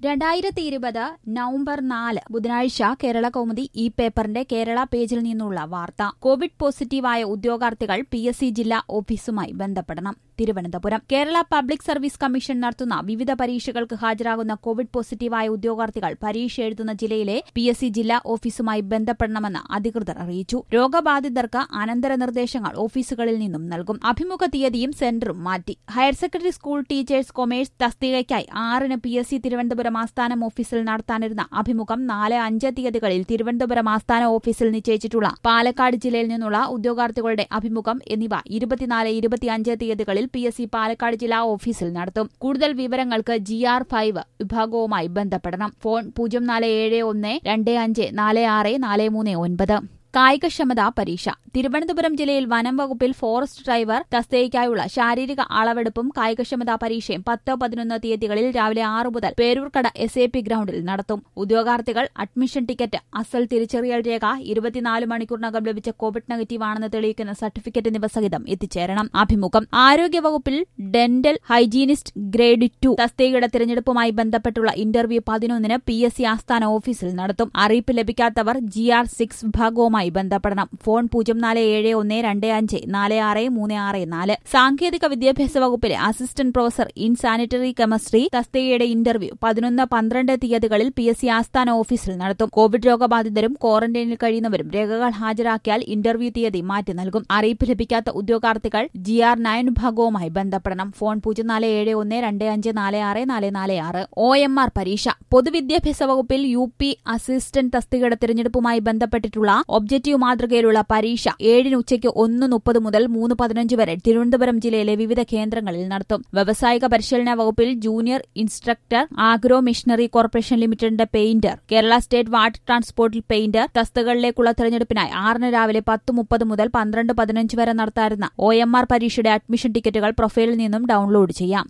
രണ്ടായിരത്തി ഇരുപത് നവംബർ നാല് ബുധനാഴ്ച കേരള കൗമുദി ഈ പേപ്പറിന്റെ കേരള പേജിൽ നിന്നുള്ള വാർത്ത കോവിഡ് പോസിറ്റീവായ ഉദ്യോഗാർത്ഥികൾ പി എസ് സി ജില്ലാ ഓഫീസുമായി ബന്ധപ്പെടണം Thiruvananthapuram Kerala public service commission നടത്തുന്ന വിവിധ പരീക്ഷകൾക്ക് ഹാജരാകുന്ന കോവിഡ് പോസിറ്റീവായ ഉദ്യോഗാർത്ഥികൾ പരീക്ഷ എഴുതുന്ന ജില്ലയിലെ പി എസ് സി ജില്ലാ ഓഫീസുമായി ബന്ധപ്പെടണമെന്ന് അധികൃതർ അറിയിച്ചു രോഗബാധിതർക്ക് അനന്തര നിർദ്ദേശങ്ങൾ ഓഫീസുകളിൽ നിന്നും നൽകും അഭിമുഖ തീയതിയും സെന്ററും മാറ്റി higher secondary school teachers commerce തസ്തികയ്ക്കായി ആറിന് പി എസ് സി തിരുവനന്തപുരം ആസ്ഥാനം ഓഫീസിൽ നടത്താനിരുന്ന അഭിമുഖം നാല് അഞ്ച് തീയതികളിൽ തിരുവനന്തപുരം ആസ്ഥാന ഓഫീസിൽ നിശ്ചയിച്ചിട്ടുള്ള പാലക്കാട് ജില്ലയിൽ നിന്നുള്ള ഉദ്യോഗാർത്ഥികളുടെ അഭിമുഖം എന്നിവ ഇരുപത്തിനാല് ഇരുപത്തിയഞ്ച് തീയതികളിൽ പി എസ് സി പാലക്കാട് ജില്ലാ ഓഫീസിൽ നടത്തും കൂടുതൽ വിവരങ്ങൾക്ക് ജി ആർ ഫൈവ് വിഭാഗവുമായി ബന്ധപ്പെടണം ഫോൺ പൂജ്യം നാല് ഏഴ് ഒന്ന് രണ്ട് അഞ്ച് നാല് ആറ് നാല് മൂന്ന് ഒൻപത് കായികക്ഷമതാ പരീക്ഷ തിരുവനന്തപുരം ജില്ലയിൽ വനം വകുപ്പിൽ ഫോറസ്റ്റ് ഡ്രൈവർ തസ്തികയ്ക്കായുള്ള ശാരീരിക അളവെടുപ്പും കായികക്ഷമതാ പരീക്ഷയും പത്ത് പതിനൊന്ന് തീയതികളിൽ രാവിലെ ആറ് മുതൽ പേരൂർക്കട എസ് എ പി ഗ്രൌണ്ടിൽ നടത്തും ഉദ്യോഗാർത്ഥികൾ അഡ്മിഷൻ ടിക്കറ്റ് അസൽ തിരിച്ചറിയൽ രേഖ ഇരുപത്തിനാല് മണിക്കൂറിനകം ലഭിച്ച കോവിഡ് നെഗറ്റീവ് ആണെന്ന് തെളിയിക്കുന്ന സർട്ടിഫിക്കറ്റ് എന്നിവ സഹിതം എത്തിച്ചേരണം അഭിമുഖം ആരോഗ്യവകുപ്പിൽ ഡെന്റൽ ഹൈജീനിസ്റ്റ് ഗ്രേഡ് ടു തസ്തികയുടെ തിരഞ്ഞെടുപ്പുമായി ബന്ധപ്പെട്ടുള്ള ഇന്റർവ്യൂ പതിനൊന്നിന് പി എസ് സി ആസ്ഥാന ഓഫീസിൽ നടത്തും അറിയിപ്പ് ലഭിക്കാത്തവർ ജി ആർ സിക്സ് വിഭാഗവുമായി ബന്ധപ്പെടണം ഫോൺ പൂജ്യം നാല് ഏഴ് ഒന്ന് രണ്ട് അഞ്ച് നാല് ആറ് മൂന്ന് ആറ് നാല് സാങ്കേതിക വിദ്യാഭ്യാസ വകുപ്പിലെ assistant professor in sanitary chemistry തസ്തികയുടെ ഇന്റർവ്യൂ പതിനൊന്ന് പന്ത്രണ്ട് തീയതികളിൽ പി എസ് സി ആസ്ഥാന ഓഫീസിൽ നടത്തും കോവിഡ് രോഗബാധിതരും ക്വാറന്റൈനിൽ കഴിയുന്നവരും രേഖകൾ ഹാജരാക്കിയാൽ ഇന്റർവ്യൂ തീയതി മാറ്റി നൽകും അറിയിപ്പ് ലഭിക്കാത്ത ഉദ്യോഗാർത്ഥികൾ ജി ആർ നയൻ വിഭാഗവുമായി ബന്ധപ്പെടണം ഫോൺ പൂജ്യം നാല് ഏഴ് ഒന്ന് രണ്ട് അഞ്ച് നാല് ആറ് നാല് നാല് ആറ് ഒ എം ആർ പരീക്ഷ പൊതുവിദ്യാഭ്യാസ വകുപ്പിൽ യു പി അസിസ്റ്റന്റ് തസ്തികയുടെ തിരഞ്ഞെടുപ്പുമായി ബന്ധപ്പെട്ടിട്ടുള്ള ഒബ്ജക്റ്റീവ് മാതൃകയിലുള്ള പരീക്ഷ ഏഴിന് ഉച്ചയ്ക്ക് ഒന്ന് മുപ്പത് മുതൽ മൂന്ന് പതിനഞ്ച് വരെ തിരുവനന്തപുരം ജില്ലയിലെ വിവിധ കേന്ദ്രങ്ങളിൽ നടത്തും വ്യവസായിക പരിശീലന വകുപ്പിൽ junior instructor agro machinery corporation ലിമിറ്റഡിന്റെ പെയിന്റർ കേരള സ്റ്റേറ്റ് വാട്ടർ ട്രാൻസ്പോർട്ടിൽ പെയിന്റർ തസ്തികകളിലേക്കുള്ള തെരഞ്ഞെടുപ്പിനായി ആറിന് രാവിലെ പത്ത് മുപ്പത് മുതൽ പന്ത്രണ്ട് പതിനഞ്ച് വരെ നടത്താറുന്ന ഒ എം ആർ പരീക്ഷയുടെ അഡ്മിഷൻ ടിക്കറ്റുകൾ പ്രൊഫൈലിൽ നിന്നും ഡൌൺലോഡ് ചെയ്യാം